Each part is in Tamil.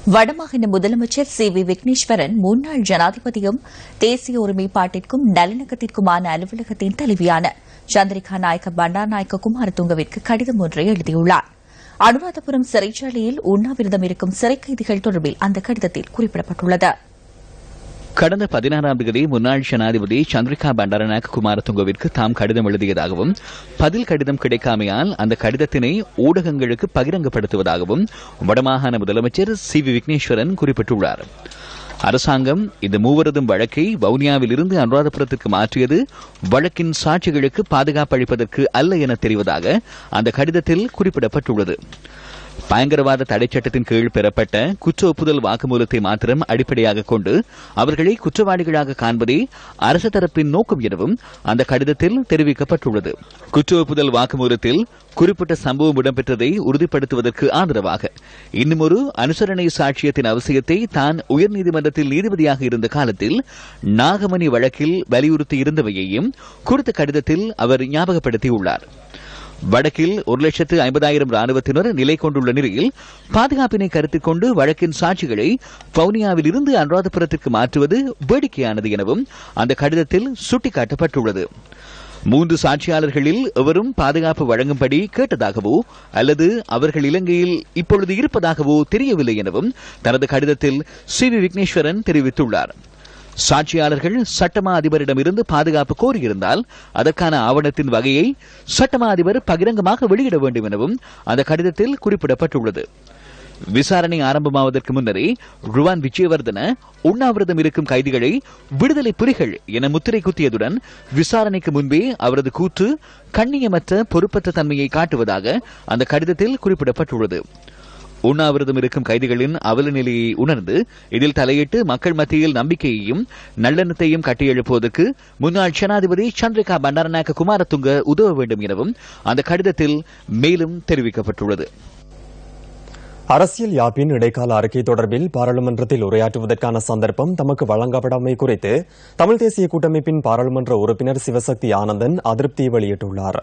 வடமாகாண முதலமைச்சர் சி வி விக்னேஸ்வரன் முன்னாள் ஜனாதிபதியும் தேசிய ஒருமைப்பாட்டிற்கும் நல்லிணக்கத்திற்குமான அலுவலகத்தின் தலைவியான சந்திரிகா நாயக்க பண்டாநாயக்க குமாரதுங்கவிற்கு கடிதம் ஒன்றை எழுதியுள்ளார் அனுராதபுரம் சிறைச்சாலையில் உண்ணாவிரதம் இருக்கும் சிறை கைதிகள் தொடர்பில் அந்த கடிதத்தில் குறிப்பிடப்பட்டுள்ளது கடந்த பதினாறாம் தேதி முன்னாள் ஜனாதிபதி சந்திரிகா பண்டாரநாயக் குமாரதுங்கவிற்கு தாம் கடிதம் எழுதியதாகவும் பதில் கடிதம் கிடைக்காமையால் அந்த கடிதத்தினை ஊடகங்களுக்கு பகிரங்கப்படுத்துவதாகவும் வடமாகாண முதலமைச்சர் சி வி விக்னேஸ்வரன் குறிப்பிட்டுள்ளார் அரசாங்கம் இந்த மூவரதும் வழக்கை வவுனியாவில் இருந்து அனுராதபுரத்திற்கு மாற்றியது வழக்கின் சாட்சிகளுக்கு பாதுகாப்பு அளிப்பதற்கு அல்ல என தெரிவதாக அந்த கடிதத்தில் குறிப்பிடப்பட்டுள்ளது பயங்கரவாத தடை சட்டத்தின் கீழ் பெறப்பட்ட குற்ற ஒப்புதல் வாக்குமூலத்தை மாத்திரம் அடிப்படையாக கொண்டு அவர்களை குற்றவாளிகளாக காண்பதே அரசு தரப்பின் நோக்கம் எனவும் அந்த கடிதத்தில் தெரிவிக்கப்பட்டுள்ளது குற்ற ஒப்புதல் வாக்குமூலத்தில் குறிப்பிட்ட சம்பவம் இடம்பெற்றதை உறுதிப்படுத்துவதற்கு ஆதரவாக இன்னுமொரு அனுசரணை சாட்சியத்தின் அவசியத்தை தான் உயர்நீதிமன்றத்தில் நீதிபதியாக இருந்த காலத்தில் நாகமணி வழக்கில் வலியுறுத்தியிருந்தவையையும் குறித்த கடிதத்தில் அவர் ஞாபகப்படுத்தியுள்ளார் வடக்கில் ஒரு லட்சத்து ஐம்பதாயிரம் ராணுவத்தினர் நிலை கொண்டுள்ள நிலையில் பாதுகாப்பினை கருத்தில் கொண்டு வழக்கின் சாட்சிகளை பவுனியாவில் இருந்து அனுராதபுரத்திற்கு மாற்றுவது வேடிக்கையானது எனவும் அந்த கடிதத்தில் சுட்டிக்காட்டப்பட்டுள்ளது மூன்று சாட்சியாளர்களில் எவரும் பாதுகாப்பு வழங்கும்படி கேட்டதாகவோ அல்லது அவர்கள் இலங்கையில் இப்பொழுது இருப்பதாகவோ தெரியவில்லை எனவும் தனது கடிதத்தில் சி வி விக்னேஸ்வரன் தெரிவித்துள்ளார் சாட்சியாளர்கள் சட்டமா அதிபரிடமிருந்து பாதுகாப்பு கோரியிருந்தால் அதற்கான ஆவணத்தின் வகையை சட்டமா அதிபர் பகிரங்கமாக வெளியிட வேண்டும் எனவும் அந்த கடிதத்தில் குறிப்பிடப்பட்டுள்ளது விசாரணை ஆரம்பமாவதற்கு முன்னரே ருவான் விஜயவர்தன உண்ணாவிரதம் இருக்கும் கைதிகளை விடுதலை புலிகள் என முத்திரை குத்தியதுடன் விசாரணைக்கு முன்பே அவரது கூற்று கண்ணியமற்ற பொறுப்பற்ற தன்மையை காட்டுவதாக அந்த கடிதத்தில் குறிப்பிடப்பட்டுள்ளது உண்ணாவிரதம் இருக்கும் கைதிகளின் அவல நிலையை உணர்ந்து இதில் தலையிட்டு மக்கள் மத்தியில் நம்பிக்கையையும் நல்லெண்ணத்தையும் கட்டியெழுப்புவதற்கு முன்னாள் ஜனாதிபதி சந்திரிகா பண்டாரநாயக்க குமாரதுங்க உதவ வேண்டும் எனவும் அந்த கடிதத்தில் மேலும் தெரிவிக்கப்பட்டுள்ளது அரசியல் யாப்பின் இடைக்கால அறிக்கை தொடர்பில் பாராளுமன்றத்தில் உரையாற்றுவதற்கான சந்தர்ப்பம் தமக்கு வழங்கப்படாமை குறித்து தமிழ் தேசிய கூட்டமைப்பின் பாராளுமன்ற உறுப்பினர் சிவசக்தி ஆனந்தன் அதிருப்தி வெளியிட்டுள்ளார்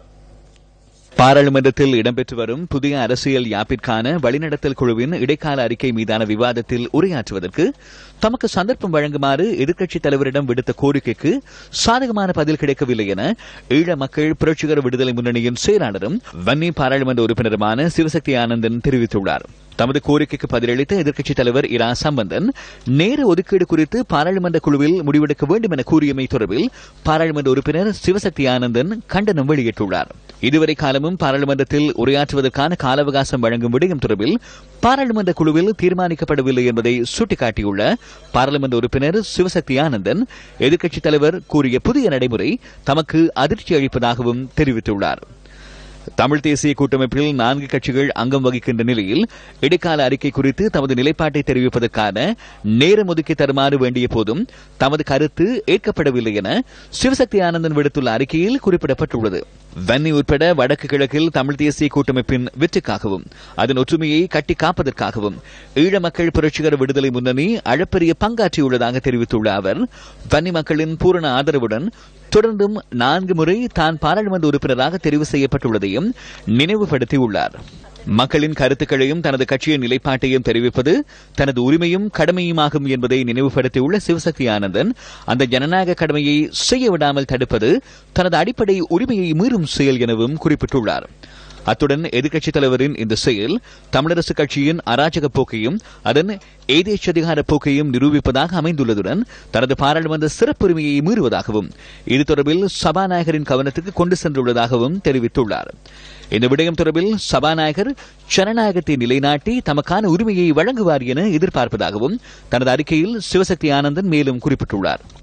பாராளுமன்றத்தில் இடம்பெற்று வரும் புதிய அரசியல் யாப்பிற்கான வழிநடத்தல் குழுவின் இடைக்கால அறிக்கை மீதான விவாதத்தில் உரையாற்றுவதற்கு தமக்கு சந்தர்ப்பம் வழங்குமாறு எதிர்க்கட்சித் தலைவரிடம் விடுத்த கோரிக்கைக்கு சாதகமான பதில் கிடைக்கவில்லை என ஈழ மக்கள் புரட்சிகர விடுதலை முன்னணியின் செயலாளரும் வன்னி பாராளுமன்ற உறுப்பினருமான சிவசக்தி ஆனந்தன் தெரிவித்துள்ளார் தமது கோரிக்கைக்கு பதிலளித்த எதிர்க்கட்சித் தலைவர் இரா சம்பந்தன் நேர ஒதுக்கீடு குறித்து பாராளுமன்ற குழுவில் முடிவெடுக்க வேண்டும் என கூறியமை தொடர்பில் பாராளுமன்ற உறுப்பினர் சிவசக்தி ஆனந்தன் கண்டனம் வெளியிட்டுள்ளார் இதுவரை காலமும் பாராளுமன்றத்தில் உரையாற்றுவதற்கான கால அவகாசம் வழங்கும் விடயம் தொடர்பில் பாராளுமன்ற குழுவில் தீர்மானிக்கப்படவில்லை என்பதை சுட்டிக்காட்டியுள்ள பாராளுமன்ற உறுப்பினர் சிவசக்தி ஆனந்தன் எதிர்க்கட்சித் தலைவர் கூறிய புதிய நடைமுறை தமக்கு அதிர்ச்சி அளிப்பதாகவும் தெரிவித்துள்ளார் தமிழ் தேசிய கூட்டமைப்பில் நான்கு கட்சிகள் அங்கம் வகிக்கின்ற நிலையில் இடைக்கால அறிக்கை குறித்து தமது நிலைப்பாட்டை தெரிவிப்பதற்கான நேரம் ஒதுக்கி தருமாறு வேண்டிய போதும் தமது கருத்து ஏற்கப்படவில்லை என சிவசக்தி ஆனந்தன் விடுத்துள்ள அறிக்கையில் குறிப்பிடப்பட்டுள்ளது வன்னி உட்பட வடக்கு கிழக்கில் தமிழ் தேசிய கூட்டமைப்பின் வெற்றிக்காகவும் அதன் ஒற்றுமையை கட்டி காப்பதற்காகவும் ஈழ மக்கள் புரட்சிகர விடுதலை முன்னணி அளப்பரிய பங்காற்றியுள்ளதாக தெரிவித்துள்ள அவர் வன்னி மக்களின் பூரண ஆதரவுடன் தொடர்ந்தும் நான்கு முறை தான் பாராளுமன்ற உறுப்பினராக தெரிவு செய்யப்பட்டுள்ளதையும் நினைவுபடுத்தியுள்ளார் மக்களின் கருத்துக்களையும் தனது கட்சியின் நிலைப்பாட்டையும் தெரிவிப்பது தனது உரிமையும் கடமையுமாகும் என்பதை நினைவுபடுத்தியுள்ள சிவசக்தி ஆனந்தன் அந்த ஜனநாயக கடமையை செய்ய விடாமல் தடுப்பது தனது அடிப்படை உரிமையை மீறும் செயல் எனவும் குறிப்பிட்டுள்ளார் அத்துடன் எதிர்க்கட்சித் தலைவரின் இந்த செயல் தமிழரசுக் கட்சியின் அராஜக போக்கையும் அதன் ஏதேச்சதிகார போக்கையும் நிரூபிப்பதாக அமைந்துள்ளதுடன் தனது பாராளுமன்ற சிறப்புரிமையை மீறுவதாகவும் இது தொடர்பில் சபாநாயகரின் கவனத்துக்கு கொண்டு சென்றுள்ளதாகவும் தெரிவித்துள்ளார் இந்த விடயம் தொடர்பில் சபாநாயகர் ஜனநாயகத்தை நிலைநாட்டி தமக்கான உரிமையை வழங்குவார் என எதிர்பார்ப்பதாகவும் தனது அறிக்கையில் சிவசக்தி ஆனந்தன் மேலும் குறிப்பிட்டுள்ளார்